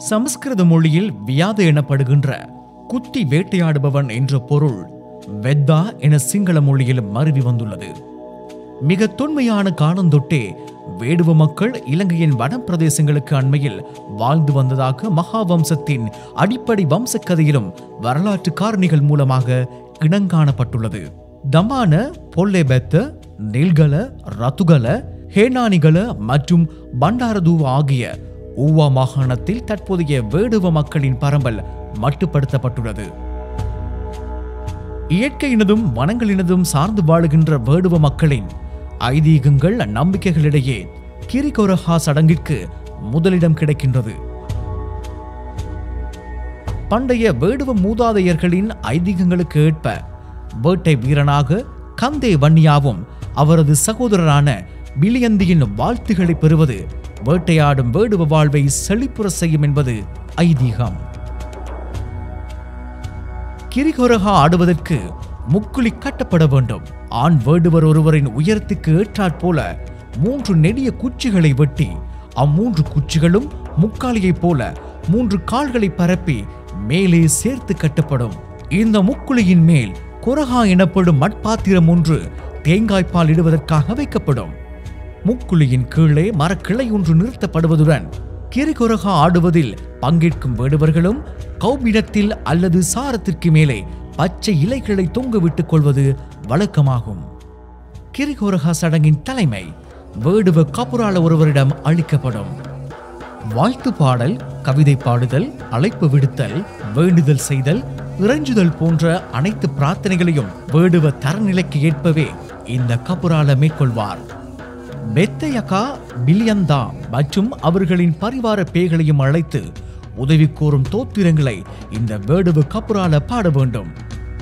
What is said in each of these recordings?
சமஸ்கிருத மொழியில் வியாத எனப்படுகின்ற குத்தி வேட்டையாடுபவன் என்ற பொருள் வெத்தா என சிங்கள மொழியில் மருவி வந்துள்ளது மிக தொன்மையான காலந்தொட்டே வேடுவ மக்கள் இலங்கையின் வட பிரதேசங்களுக்கு அண்மையில் வாழ்ந்து வந்ததாக மகாவம்சத்தின் அடிப்படை வம்சக்கதையிலும் வரலாற்று காரணிகள் மூலமாக இனங்காணப்பட்டுள்ளது தமான பொல்லேபெத்த நெல்கல ரத்துகல ஹேனானிகல மற்றும் பண்டாரதூவ ஆகிய ஊவா மாகாணத்தில் தற்போதைய வேடுவ மக்களின் பரம்பல் மட்டுப்படுத்தப்பட்டுள்ளது இயற்கையினதும் வனங்களினதும் சார்ந்து வாழுகின்ற வேடுவ மக்களின் ஐதீகங்கள் நம்பிக்கைகளிடையே கிரிகொரஹா சடங்கிற்கு முதலிடம் கிடைக்கின்றது பண்டைய வேடுவ மூதாதையர்களின் ஐதீகங்களுக்கு ஏற்ப வேட்டை வீரனாக கந்தே வன்னியாவும் அவரது சகோதரரான பிலியந்தியின் வாழ்த்துக்களை பெறுவது வேட்டையாடும் வேடுவ வாழ்வை செழிப்புற செய்யும் என்பது ஐதீகம் கிரிகொரகா ஆடுவதற்கு முக்குழி கட்டப்பட வேண்டும் ஆண் வேடுவர் ஒருவரின் உயரத்துக்கு ஏற்றாற் போல மூன்று நெடிய குச்சிகளை வெட்டி அம்மூன்று குச்சிகளும் முக்காலியைப் போல மூன்று கால்களை பரப்பி மேலே சேர்த்து கட்டப்படும் இந்த முக்குழியின் மேல் கொரகா எனப்படும் மட்பாத்திரம் ஒன்று தேங்காய்ப்பால் இடுவதற்காக வைக்கப்படும் முக்குழியின் கீழே மரக்கிளை ஒன்று நிறுத்தப்படுவதுடன் கிரிகொரகா ஆடுவதில் பங்கேற்கும் வேடுவர்களும் கௌபிடத்தில் அல்லது சாரத்திற்கு மேலே பச்சை இலைகளை தொங்க விட்டுக் கொள்வது வழக்கமாகும் கிரிகோரகா சடங்கின் தலைமை வேடுவ கபுரால ஒருவரிடம் அளிக்கப்படும் வாழ்த்து பாடல் கவிதை பாடுதல் அழைப்பு விடுத்தல் வேண்டுதல் செய்தல் இறைஞ்சுதல் போன்ற அனைத்து பிரார்த்தனைகளையும் வேடுவ தரநிலைக்கு ஏற்பவே இந்த கபுரால மேற்கொள்வார் பெத்தையகா பில்யந்தா மற்றும் அவர்களின் பரிவார பேய்களையும் அழைத்து உதவி கோரும் தோத்திரங்களை இந்த வேடுவ கபுரால பாட வேண்டும்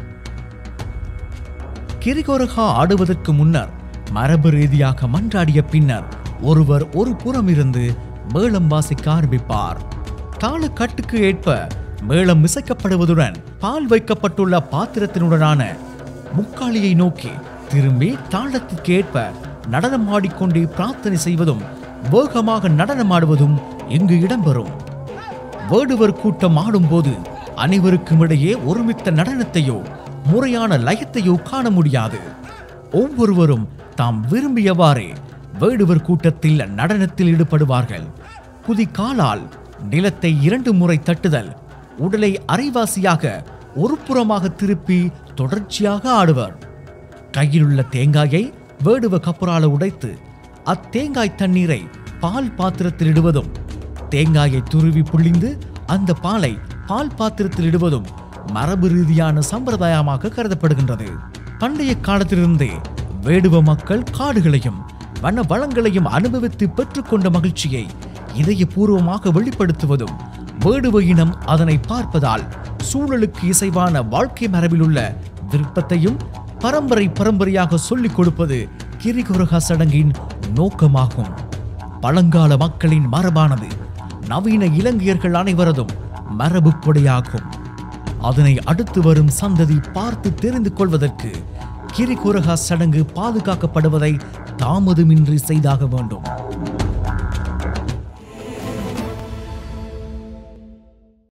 கிரிகோரகா ஆடுவதற்கு முன்னர் மரபு ரீதியாக மன்றாடிய பின்னர் ஒருவர் ஒரு புறம் இருந்து மேளம் வாசிக்க ஆரம்பிப்பார் தாளக்கட்டுக்கு ஏற்ப மேளம் இசைக்கப்படுவதுடன் பால் வைக்கப்பட்டுள்ள பாத்திரத்தினுடனான முக்காலியை நோக்கி திரும்பி தாளத்துக்கு ஏற்ப நடனம் ஆடிக்கொண்டே பிரார்த்தனை செய்வதும் வேகமாக நடனமாடுவதும் இங்கு இடம்பெறும் வேடுவர் கூட்டம் ஆடும்போது அனைவருக்கும் இடையே ஒருமித்த நடனத்தையோ முறையான லயத்தையோ காண முடியாது ஒவ்வொருவரும் தாம் விரும்பியவாறே வேடுவர் கூட்டத்தில் நடனத்தில் ஈடுபடுவார்கள் குதிகாலால் நிலத்தை இரண்டு முறை தட்டுதல் உடலை அரைவாசியாக ஒரு புறமாக திருப்பி தொடர்ச்சியாக ஆடுவர் கையிலுள்ள தேங்காயை வேடுவ கப்புறால உடைத்து அத்தேங்காய் தண்ணீரை பால் பாத்திரத்தில் இடுவதும் தேங்காயை துருவி புழிந்து அந்த பாலை பால் பாத்திரத்தில் இடுவதும் மரபு ரீதியான சம்பிரதாயமாக கருதப்படுகின்றது பண்டைய காலத்திலிருந்தே வேடுவ மக்கள் காடுகளையும் வன வளங்களையும் அனுபவித்து பெற்றுக்கொண்ட மகிழ்ச்சியை இதயபூர்வமாக வெளிப்படுத்துவதும் வேடுவ இனம் அதனை பார்ப்பதால் சூழலுக்கு இசைவான வாழ்க்கை மரபில் உள்ள விருப்பத்தையும் பரம்பரை பரம்பரையாக சொல்லிக் கொடுப்பது கிரிகுரகா சடங்கின் நோக்கமாகும் பழங்கால மக்களின் மரபானது நவீன இலங்கையர்கள் அனைவரதும் மரபு கொடையாகும் அதனை அடுத்து வரும் சந்ததி பார்த்து தெரிந்து கொள்வதற்கு கிரிகுரகா சடங்கு பாதுகாக்கப்படுவதை தாமதமின்றி செய்தாக வேண்டும்